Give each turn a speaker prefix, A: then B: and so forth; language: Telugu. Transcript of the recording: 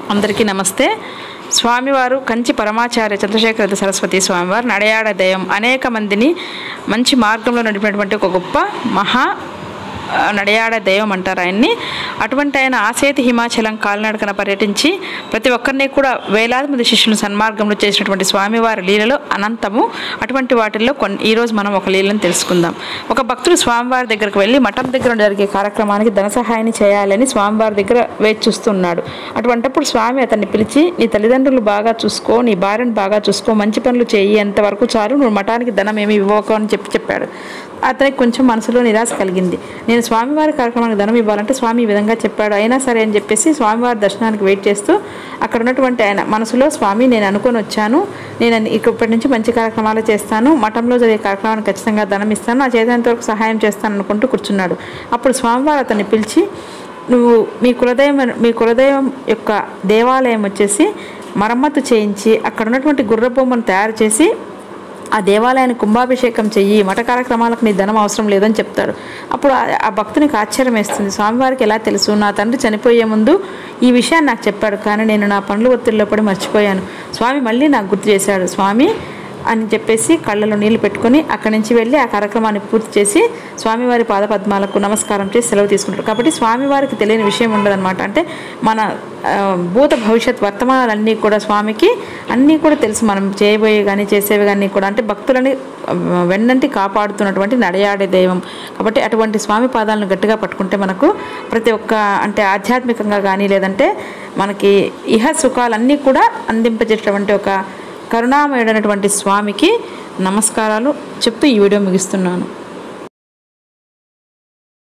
A: అందరికీ నమస్తే స్వామివారు కంచి పరమాచార్య చంద్రశేఖర సరస్వతి స్వామివారు నడయాడ దయం అనేక మందిని మంచి మార్గంలో నడిపినటువంటి ఒక గొప్ప మహా ఆ, నడయాడ దైవం అంటారు ఆయన్ని అటువంటి ఆయన ఆసేతి హిమాచలం కాలినడకన పర్యటించి ప్రతి ఒక్కరిని కూడా వేలాది మంది శిష్యులను సన్మార్గంలో చేసినటువంటి స్వామివారి లీలలో అనంతము అటువంటి వాటిల్లో కొన్ని ఈరోజు మనం ఒక లీలను తెలుసుకుందాం ఒక భక్తుడు స్వామివారి దగ్గరకు వెళ్ళి మఠం దగ్గర జరిగే కార్యక్రమానికి ధన సహాయాన్ని చేయాలని స్వామివారి దగ్గర వేచి చూస్తున్నాడు అటువంటప్పుడు స్వామి అతన్ని పిలిచి నీ తల్లిదండ్రులు బాగా చూసుకో నీ భార్యను బాగా చూసుకో మంచి పనులు చేయి అంతవరకు చాలు నువ్వు మఠానికి ధనం ఏమి ఇవ్వకు అని చెప్పి చెప్పాడు అతనికి కొంచెం మనసులో నిరాశ కలిగింది నేను స్వామివారి కార్యక్రమానికి ధనం ఇవ్వాలంటే స్వామి ఈ విధంగా చెప్పాడు అయినా సరే అని చెప్పేసి స్వామివారి దర్శనానికి వెయిట్ చేస్తూ అక్కడ ఉన్నటువంటి ఆయన మనసులో స్వామి నేను అనుకొని వచ్చాను నేను అన్ని- ఇప్పటి నుంచి మంచి కార్యక్రమాలు చేస్తాను మఠంలో జరిగే కార్యక్రమానికి ఖచ్చితంగా ధనం ఇస్తాను నా చేతనంత వరకు సహాయం చేస్తాను అనుకుంటూ కూర్చున్నాడు అప్పుడు స్వామివారు అతన్ని పిలిచి నువ్వు మీ కులదైవం మీ కులదైవం యొక్క దేవాలయం వచ్చేసి మరమ్మతు చేయించి అక్కడ ఉన్నటువంటి గుర్ర బొమ్మను తయారు చేసి ఆ దేవాలయాన్ని కుంభాభిషేకం చెయ్యి మఠ కార్యక్రమాలకు నీ ధనం అవసరం లేదని చెప్తాడు అప్పుడు ఆ- ఆ భక్తునికి ఆశ్చర్యం వేస్తుంది స్వామివారికి ఎలా తెలుసు నా తండ్రి చనిపోయే ముందు ఈ విషయాన్ని నాకు చెప్పాడు కానీ నేను నా పనుల ఒత్తిడిలో పడి మర్చిపోయాను స్వామి మళ్ళీ నాకు గుర్తు చేశాడు స్వామి అని చెప్పేసి కళ్ళలో నీళ్లు పెట్టుకొని అక్కడి నుంచి వెళ్ళి ఆ కార్యక్రమాన్ని పూర్తి చేసి స్వామివారి పాదపద్మాలకు నమస్కారం చేసి సెలవు తీసుకుంటారు కాబట్టి స్వామివారికి తెలియని విషయం ఉండదన్నమాట అంటే మన ఆ, భూత భవిష్యత్ వర్తమానాలన్నీ కూడా స్వామికి అన్నీ కూడా తెలుసు మనం చేయబోయే కానీ చేసేవి కానీ కూడా అంటే భక్తులని ఆ, వెన్నంటి కాపాడుతున్నటువంటి నడయాడే దైవం కాబట్టి అటువంటి స్వామి పాదాలను గట్టిగా పట్టుకుంటే మనకు ప్రతి ఒక్క అంటే ఆధ్యాత్మికంగా కానీ లేదంటే మనకి ఇహ సుఖాలన్నీ కూడా అందింపజేటటువంటి ఒక కరుణామయుడైనటువంటి స్వామికి నమస్కారాలు చెప్పి ఈ వీడియో ముగిస్తున్నాను